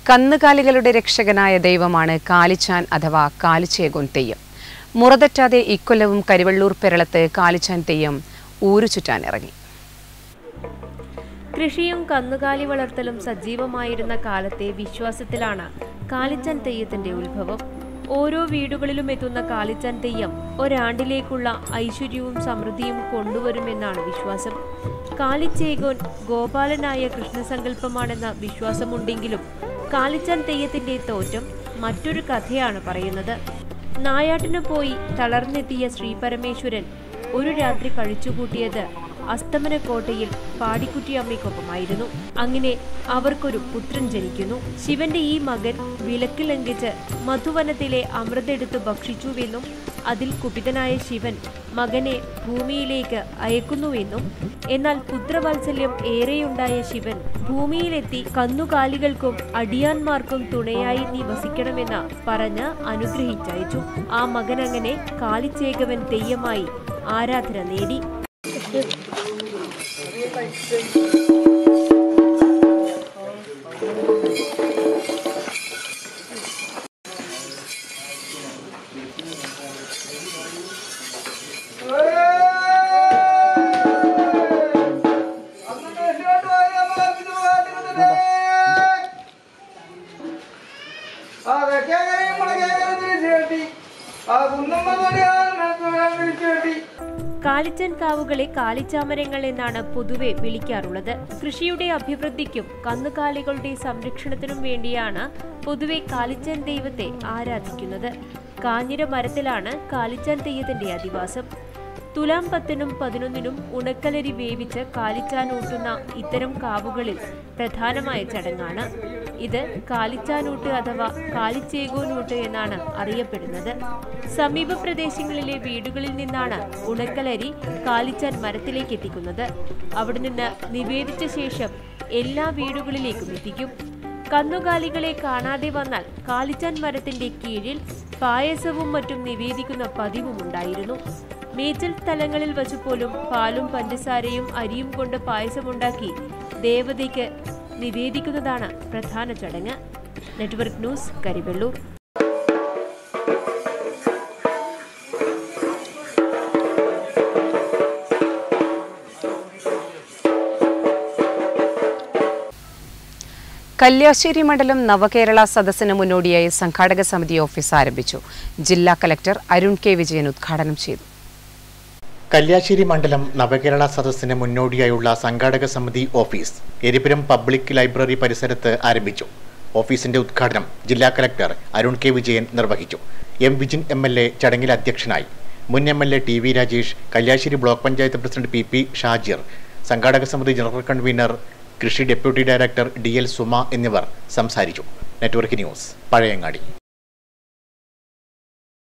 കന്നുകാലികളുടെ രക്ഷകനായ ദൈവമാണ് കാലിച്ചാൻ അഥവാ കാലിച്ചേകോൻ തെയ്യം മുറതെറ്റാതെ ഇക്കൊല്ലവും കരിവള്ളൂർ പെരളത്ത് കാലിച്ചാൻ തെയ്യം ഊരു ചുറ്റാൻ ഇറങ്ങി കൃഷിയും കന്നുകാലി വളർത്തലും സജീവമായിരുന്ന കാലത്തെ വിശ്വാസത്തിലാണ് കാലിച്ചാൻ തെയ്യത്തിന്റെ ഉത്ഭവം ഓരോ വീടുകളിലും എത്തുന്ന കാലിച്ചാൻ തെയ്യം ഒരാണ്ടിലേക്കുള്ള ഐശ്വര്യവും സമൃദ്ധിയും കൊണ്ടുവരുമെന്നാണ് വിശ്വാസം കാലിച്ചേകോൻ ഗോപാലനായ കൃഷ്ണസങ്കല്പമാണെന്ന വിശ്വാസമുണ്ടെങ്കിലും കാലിച്ചാൻ തെയ്യത്തിന്റെ തോറ്റം മറ്റൊരു കഥയാണ് പറയുന്നത് നായാട്ടിന് പോയി തളർന്നെത്തിയ ശ്രീപരമേശ്വരൻ ഒരു രാത്രി കഴിച്ചുകൂട്ടിയത് അസ്തമനക്കോട്ടയിൽ പാടിക്കുറ്റിയമ്മയ്ക്കൊപ്പമായിരുന്നു അങ്ങനെ അവർക്കൊരു പുത്രൻ ജനിക്കുന്നു ശിവന്റെ ഈ മകൻ വിലക്ക് ലംഘിച്ച് മധുവനത്തിലെ അമൃതെടുത്ത് ഭക്ഷിച്ചുവെന്നും അതിൽ കുപിതനായ ശിവൻ മകനെ ഭൂമിയിലേക്ക് അയക്കുന്നുവെന്നും എന്നാൽ പുത്രവാത്സല്യം ഏറെയുണ്ടായ ശിവൻ ഭൂമിയിലെത്തി കന്നുകാലികൾക്കും അടിയാന്മാർക്കും തുണയായി നീ വസിക്കണമെന്ന് പറഞ്ഞ് അനുഗ്രഹിച്ചയച്ചു ആ മകൻ അങ്ങനെ കാലിച്ചേകവൻ തെയ്യമായി ആരാധന നേടി കാലിച്ചൻ കാവുകളെ കാലിച്ചാമരങ്ങൾ എന്നാണ് പൊതുവെ വിളിക്കാറുള്ളത് കൃഷിയുടെ അഭിവൃദ്ധിക്കും കന്നുകാലികളുടെ സംരക്ഷണത്തിനും വേണ്ടിയാണ് പൊതുവെ കാലിച്ചൻ ദൈവത്തെ ആരാധിക്കുന്നത് കാഞ്ഞിര മരത്തിലാണ് കാലിച്ചാൻ തെയ്യത്തിന്റെ അധിവാസം തുലാം പത്തിനും പതിനൊന്നിനും ഉണക്കലരി വേവിച്ച് കാലിച്ചാനൂട്ടുന്ന ഇത്തരം കാവുകളിൽ പ്രധാനമായ ചടങ്ങാണ് ഇത് കാലിച്ചാനൂട്ട് അഥവാ കാലിച്ചേകോനൂട്ട് എന്നാണ് അറിയപ്പെടുന്നത് സമീപ പ്രദേശങ്ങളിലെ വീടുകളിൽ നിന്നാണ് ഉണക്കലരി കാലിച്ചാൻ മരത്തിലേക്ക് എത്തിക്കുന്നത് അവിടെ നിന്ന് നിവേദിച്ച ശേഷം എല്ലാ വീടുകളിലേക്കും എത്തിക്കും കന്നുകാലികളെ കാണാതെ വന്നാൽ കാലിച്ചാൻ മരത്തിന്റെ കീഴിൽ പായസവും മറ്റും നിവേദിക്കുന്ന പതിവുമുണ്ടായിരുന്നു മേച്ചൽ സ്ഥലങ്ങളിൽ വച്ചു പോലും പാലും പഞ്ചസാരയും അരിയും കൊണ്ട് പായസമുണ്ടാക്കി ദേവതയ്ക്ക് നിവേദിക്കുന്നതാണ് പ്രധാന ചടങ്ങ് നെറ്റ്വർക്ക് ന്യൂസ് കരിവെള്ളൂർ കല്യാശ്ശേരി മണ്ഡലം നവകേരള സദസ്സിന് മുന്നോടിയായി സംഘാടക സമിതി ഓഫീസ് ആരംഭിച്ചു ജില്ലാ കലക്ടർ അരുൺ കെ വിജയൻ ഉദ്ഘാടനം ചെയ്തു കല്യാശ്ശേരി മണ്ഡലം നവകേരള സദസ്സിന് മുന്നോടിയായുള്ള സംഘാടക സമിതി ഓഫീസ് എരിപുരം പബ്ലിക് ലൈബ്രറി പരിസരത്ത് ആരംഭിച്ചു ഓഫീസിന്റെ ഉദ്ഘാടനം ജില്ലാ കലക്ടർ അരുൺ കെ വിജയൻ നിർവഹിച്ചു M Vijin M L A ചടങ്ങിൽ അധ്യക്ഷനായി മുൻ M L A T V Rajesh Kalliasseri block panchayat president P P Shajir സംഘാടക സമിതി ജനറൽ കൺവീനർ കൃഷി deputy director D L Suma എന്നിവർ സംസാരിച്ചു നെറ്റ്വർക്ക് ന്യൂസ് പഴയങ്ങാടി